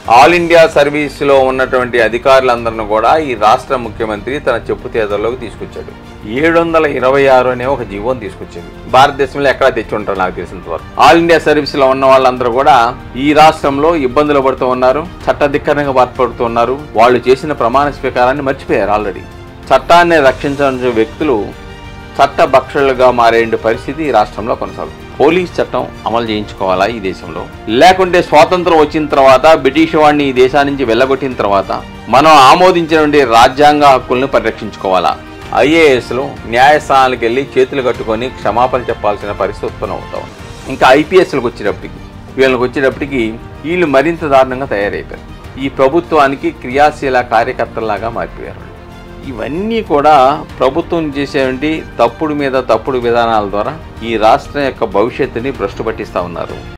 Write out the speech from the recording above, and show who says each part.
Speaker 1: all India సర్వీస్లో ఉన్నటువంటి అధికారులందరిని కూడా ఈ రాష్ట్ర ముఖ్యమంత్రి తన చెప్పు తేదల్లోకి తీసుకొచ్చాడు ఏడు వందల ఇరవై ఆరు అనే ఒక జీవోని తీసుకొచ్చింది భారతదేశంలో ఎక్కడ తెచ్చి ఉంటారు నాకు తెలిసినంత వరకు ఆల్ ఇండియా సర్వీస్లో ఉన్న వాళ్ళందరూ కూడా ఈ రాష్ట్రంలో ఇబ్బందులు పడుతూ ఉన్నారు చట్టధిక్కరణగా బాధపడుతూ ఉన్నారు వాళ్ళు చేసిన ప్రమాణ స్వీకారాన్ని మర్చిపోయారు ఆల్రెడీ చట్టాన్ని రక్షించాల్సిన వ్యక్తులు చట్ట భక్షలుగా మారే పరిస్థితి ఈ రాష్ట్రంలో కొనసాగుతుంది పోలీస్ చట్టం అమలు చేయించుకోవాలా ఈ దేశంలో లేకుంటే స్వాతంత్రం వచ్చిన తర్వాత బ్రిటిష్ వాడిని ఈ దేశా నుంచి వెళ్ళగొట్టిన తర్వాత మనం ఆమోదించినటువంటి రాజ్యాంగ హక్కులను పరిరక్షించుకోవాలా ఐఏఎస్లో న్యాయస్థానాలకు వెళ్ళి చేతులు కట్టుకొని క్షమాపణ చెప్పాల్సిన పరిస్థితి ఉత్పన్నం అవుతా ఉంది ఇంకా ఐపీఎస్లకు వచ్చేటప్పటికి వీళ్ళకి వచ్చేటప్పటికి వీళ్ళు మరింత దారుణంగా తయారైపోయారు ఈ ప్రభుత్వానికి క్రియాశీల కార్యకర్తలాగా మారిపోయారు ఇవన్నీ కూడా ప్రభుత్వం చేసేటువంటి తప్పుడు మీద తప్పుడు విధానాల ద్వారా ఈ రాష్ట్రం యొక్క భవిష్యత్తుని భ్రష్టు పట్టిస్తూ ఉన్నారు